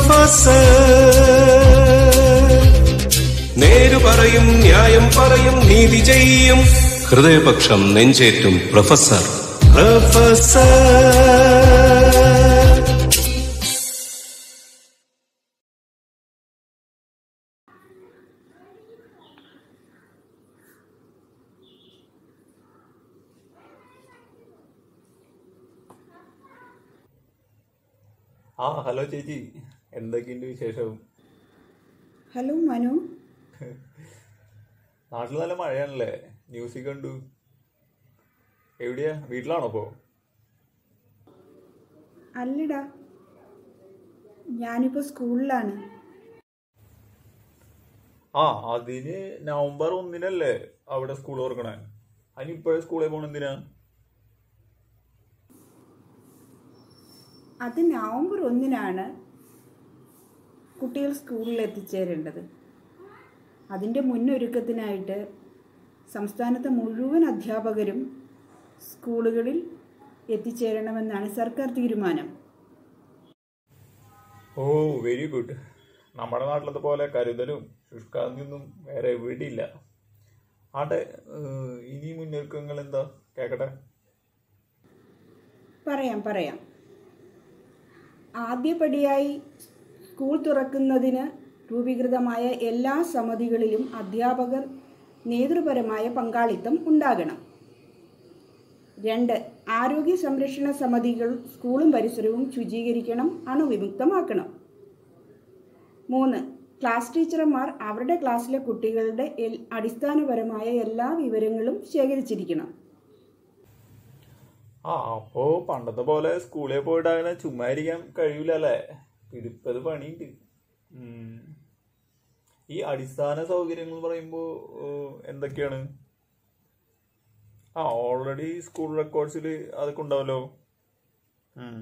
Professor നേരു പറയും ന്യായം പറയും നീതി ചെയ്യും ഹൃദയപക്ഷം നെഞ്ചേറ്റും പ്രൊഫസർ പ്രൊഫസർ ആ ഹലോ ചേച്ചി എന്തൊക്കെയുണ്ട് വിശേഷം ഹലോ മനു നാട്ടിൽ നല്ല മഴയാണല്ലേ ന്യൂസിൽ കണ്ടു എവിടെയാ വീട്ടിലാണോ ഇപ്പോ അല്ലടാ ഞാനിപ്പോൾ സ്കൂളിലാണ് ആ അതിന് നവംബർ ഒന്നിനല്ലേ അവിടെ സ്കൂൾ തുറക്കണേ അതിന് ഇപ്പോഴേ സ്കൂളിൽ പോകണം എന്തിനാ അത് നവംബർ ഒന്നിനാണ് കുട്ടികൾ സ്കൂളിൽ എത്തിച്ചേരേണ്ടത് അതിൻ്റെ മുന്നൊരുക്കത്തിനായിട്ട് സംസ്ഥാനത്തെ മുഴുവൻ അധ്യാപകരും സ്കൂളുകളിൽ എത്തിച്ചേരണമെന്നാണ് സർക്കാർ തീരുമാനം ഓ വെരി ഗുഡ് നമ്മുടെ നാട്ടിലത്തെ പോലെ കരുതലും ശുഷ്കാന്തിയൊന്നും വേറെ എവിടെയില്ല ആട്ടെ ഏഹ്, ഇനി മുന്നൊരുക്കങ്ങൾ എന്താ കേക്കട്ടെ പറയാം പറയാം ആദ്യപടിയായി സ്കൂൾ തുറക്കുന്നതിന് രൂപീകൃതമായ എല്ലാ സമിതികളിലും അധ്യാപകർ നേതൃപരമായ പങ്കാളിത്തം ഉണ്ടാകണം രണ്ട് ആരോഗ്യ സംരക്ഷണ സമിതികൾ സ്കൂളും പരിസരവും ശുചീകരിക്കണം അണുവിമുക്തമാക്കണം മൂന്ന് ക്ലാസ് ടീച്ചർമാർ അവരുടെ ക്ലാസ്സിലെ കുട്ടികളുടെ എൽ- അടിസ്ഥാനപരമായ എല്ലാ വിവരങ്ങളും ശേഖരിച്ചിരിക്കണം ആ അപ്പോ പണ്ടത്തെ പോലെ സ്കൂളിൽ പോയിട്ട് അങ്ങനെ ചുമ്മാ ഇരിക്കാൻ കഴിയൂല അല്ലേ പിടിപ്പത് പണിയുണ്ട് ഉം. ഈ അടിസ്ഥാന സൗകര്യങ്ങൾ പറയുമ്പോ ഏഹ്, എന്തൊക്കെയാണ് ആ ഓൾറെഡി സ്കൂൾ റെക്കോർഡ്സിൽ അതൊക്കെ ഉണ്ടാവല്ലോ ഉം.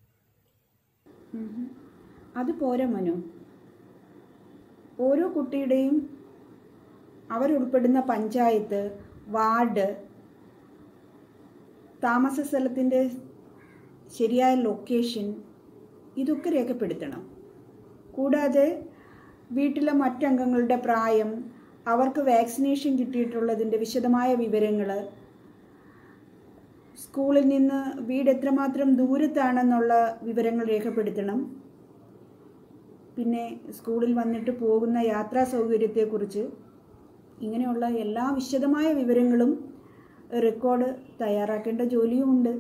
അത് പോരാ മനു ഓരോ കുട്ടിയുടെയും അവരുൾപ്പെടുന്ന പഞ്ചായത്ത് വാർഡ് താമസ സ്ഥലത്തിൻ്റെ ശരിയായ ലൊക്കേഷൻ ഇതൊക്കെ രേഖപ്പെടുത്തണം കൂടാതെ വീട്ടിലെ മറ്റംഗങ്ങളുടെ പ്രായം അവർക്ക് വാക്സിനേഷൻ കിട്ടിയിട്ടുള്ളതിൻ്റെ വിശദമായ വിവരങ്ങൾ സ്കൂളിൽ നിന്ന് വീട് എത്രമാത്രം ദൂരത്താണെന്നുള്ള വിവരങ്ങൾ രേഖപ്പെടുത്തണം പിന്നെ സ്കൂളിൽ വന്നിട്ട് പോകുന്ന യാത്രാ സൗകര്യത്തെക്കുറിച്ച് ഇങ്ങനെയുള്ള എല്ലാ വിശദമായ വിവരങ്ങളും റെക്കോർഡ് തയ്യാറാക്കേണ്ട ജോലിയുമുണ്ട്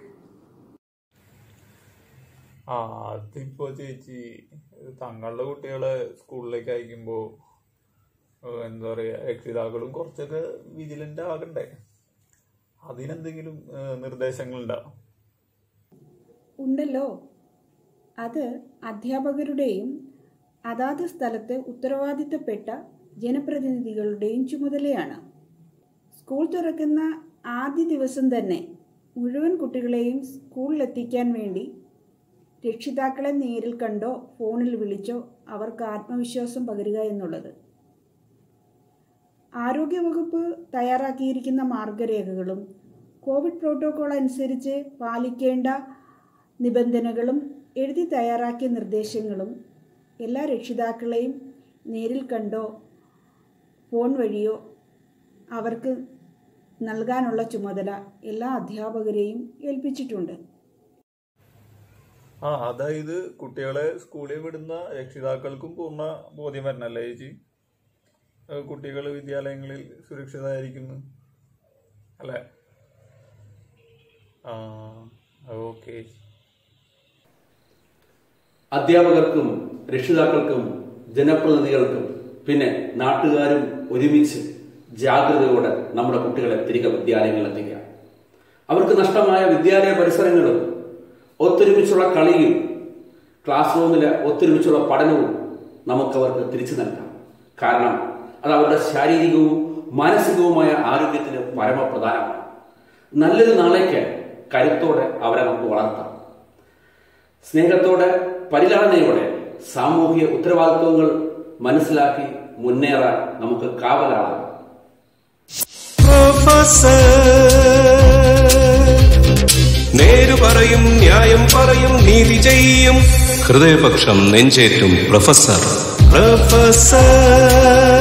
ആ അതിപ്പോ ചേച്ചി തങ്ങളുടെ കുട്ടികളെ സ്കൂളിലേക്ക് അയക്കുമ്പോ ഏഹ്, എന്താ പറയാ രക്ഷിതാക്കളും കുറച്ചൊക്കെ വിജിലന്റ് ആകണ്ടേ അതിനെന്തെങ്കിലും ഏഹ്, നിർദ്ദേശങ്ങളുണ്ടോ ഉണ്ടല്ലോ അത് അധ്യാപകരുടെയും അതാത് സ്ഥലത്ത് ഉത്തരവാദിത്തപ്പെട്ട ജനപ്രതിനിധികളുടെയും ചുമതലയാണ് സ്കൂൾ തുറക്കുന്ന ആദ്യ ദിവസം തന്നെ മുഴുവൻ കുട്ടികളെയും സ്കൂളിലെത്തിക്കാൻ വേണ്ടി രക്ഷിതാക്കളെ നേരിൽ കണ്ടോ ഫോണിൽ വിളിച്ചോ അവർക്ക് ആത്മവിശ്വാസം പകരുക എന്നുള്ളത് ആരോഗ്യവകുപ്പ് തയ്യാറാക്കിയിരിക്കുന്ന മാർഗരേഖകളും കോവിഡ് പ്രോട്ടോകോൾ അനുസരിച്ച് പാലിക്കേണ്ട നിബന്ധനകളും എഴുതി തയ്യാറാക്കിയ നിർദ്ദേശങ്ങളും എല്ലാ രക്ഷിതാക്കളെയും നേരിൽ കണ്ടോ ഫോൺ വഴിയോ അവർക്ക് നൽകാനുള്ള ചുമതല എല്ലാ അധ്യാപകരെയും ഏൽപ്പിച്ചിട്ടുണ്ട് ആ അതായത് കുട്ടികളെ സ്കൂളിൽ വിടുന്ന രക്ഷിതാക്കൾക്കും പൂർണ്ണ ബോധ്യം വരണല്ലേ ചേച്ചി കുട്ടികൾ വിദ്യാലയങ്ങളിൽ സുരക്ഷിതരായിരിക്കുന്നു അല്ലേ ആ ഓക്കെ അധ്യാപകർക്കും രക്ഷിതാക്കൾക്കും ജനപ്രതിനിധികൾക്കും പിന്നെ നാട്ടുകാരും ഒരുമിച്ച് ജാഗ്രതയോടെ നമ്മുടെ കുട്ടികളെ തിരികെ വിദ്യാലയങ്ങളിൽ എത്തിക്കുക അവർക്ക് നഷ്ടമായ വിദ്യാലയ പരിസരങ്ങളും ഒത്തൊരുമിച്ചുള്ള കളിയും ക്ലാസ് റൂമിലെ ഒത്തൊരുമിച്ചുള്ള പഠനവും നമുക്കവർക്ക് തിരിച്ചു നൽകാം കാരണം അത് അവരുടെ ശാരീരികവും മാനസികവുമായ ആരോഗ്യത്തിന് പരമപ്രധാനമാണ് നല്ലൊരു നാളേക്ക് കരുത്തോടെ അവരെ നമുക്ക് വളർത്താം സ്നേഹത്തോടെ പരിലാളനയോടെ സാമൂഹിക ഉത്തരവാദിത്വങ്ങൾ മനസ്സിലാക്കി മുന്നേറാൻ നമുക്ക് കാവലാളാകാം പ്രൊഫസർ നേരു പറയും ന്യായം പറയും നീതി ചെയ്യും ഹൃദയപക്ഷം നെഞ്ചേറ്റും പ്രൊഫസർ പ്രൊഫസർ